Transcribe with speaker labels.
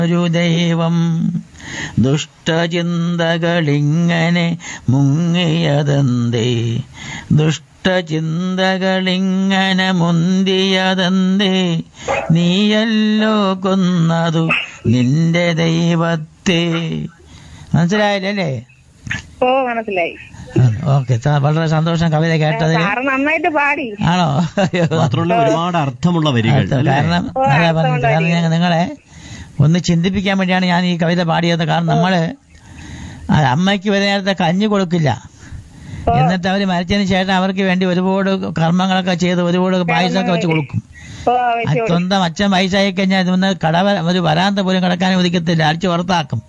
Speaker 1: ഒരു ദൈവം ദുഷ്ടചിന്തകളിങ്ങനെ മുങ്ങിയതെന്തേ ദുഷ്ടചിന്തകളിങ്ങനെ മുന്തിയതെന്തേ നീയല്ലോ കൊന്നതു നിന്റെ ദൈവത്തെ മനസ്സിലായില്ലല്ലേ
Speaker 2: ഓ മനസ്സിലായി
Speaker 1: ഓക്കെ വളരെ സന്തോഷം കവിത കേട്ടതിൽ
Speaker 2: സാറ് നന്നായിട്ട് പാടി
Speaker 1: ആണോ അയ്യോ.
Speaker 3: മാത്രമല്ല ഒരുപാട് അർത്ഥമുള്ള വരികൾ
Speaker 1: അർത്ഥം.
Speaker 3: അല്ലേ?
Speaker 1: കാരണം
Speaker 2: ഓ,
Speaker 1: അതാ
Speaker 2: അർത്ഥം
Speaker 1: പറഞ്ഞത് കാരണം ഞാൻ നിങ്ങളെ ഒന്ന് ചിന്തിപ്പിക്കാൻ വേണ്ടിയാണ് ഞാൻ ഈ കവിത പാടിയത് കാരണം നമ്മള് ആ അമ്മയ്ക്ക് ഒരു നേരത്തെ കഞ്ഞി കൊടുക്കില്ല എന്നിട്ട് അവര് മരിച്ചതിന് ശേഷം അവർക്ക് വേണ്ടി ഒരുപാട് കർമ്മങ്ങളൊക്കെ ചെയ്ത് ഒരുപാട് പായസമൊക്കെ വെച്ച് കൊടുക്കും
Speaker 2: ഓ വെച്ചു
Speaker 1: സ്വന്തം അച്ഛൻ വയസ്സായി കഴിഞ്ഞാൽ ഇതൊന്ന് കടവ ഒരു വരാന്ത പോലും കിടക്കാൻ ഒതുക്കത്തില്ല അടിച്ചു പുറത്താക്കും